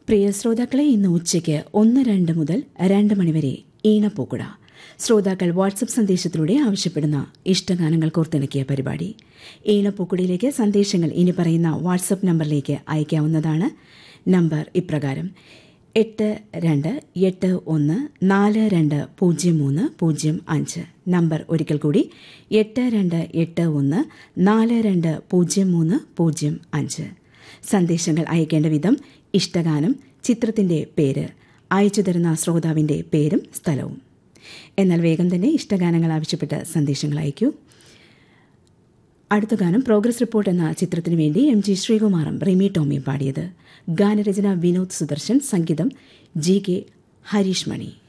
പ്രിയ ശ്രോതാക്കളെ ഇന്ന് ഉച്ചയ്ക്ക് ഒന്ന് രണ്ട് മുതൽ രണ്ട് മണിവരെ ഈണപ്പൂക്കുട ശ്രോതാക്കൾ വാട്സപ്പ് സന്ദേശത്തിലൂടെ ആവശ്യപ്പെടുന്ന ഇഷ്ടഗാനങ്ങൾ കോർത്തിണക്കിയ പരിപാടി ഈണപ്പൂക്കുടയിലേക്ക് സന്ദേശങ്ങൾ ഇനി പറയുന്ന വാട്സപ്പ് നമ്പറിലേക്ക് അയക്കാവുന്നതാണ് നമ്പർ ഇപ്രകാരം എട്ട് രണ്ട് എട്ട് ഒന്ന് നാല് രണ്ട് പൂജ്യം മൂന്ന് പൂജ്യം അഞ്ച് നമ്പർ ഒരിക്കൽ കൂടി എട്ട് രണ്ട് എട്ട് ഒന്ന് നാല് രണ്ട് പൂജ്യം മൂന്ന് പൂജ്യം അഞ്ച് സന്ദേശങ്ങൾ അയക്കേണ്ട വിധം ഇഷ്ടഗാനം ചിത്രത്തിന്റെ പേര് അയച്ചു തരുന്ന ശ്രോതാവിന്റെ പേരും സ്ഥലവും എന്നാൽ വേഗം തന്നെ ഇഷ്ടഗാനങ്ങൾ ആവശ്യപ്പെട്ട് സന്ദേശങ്ങൾ അയക്കൂ അടുത്ത ഗാനം പ്രോഗ്രസ് റിപ്പോർട്ട് എന്ന ചിത്രത്തിനു വേണ്ടി എം ജി ശ്രീകുമാറും റിമി ടോമിയും പാടിയത് ഗാനരചന വിനോദ് സുദർശൻ സംഗീതം ജി കെ ഹരീഷ് മണി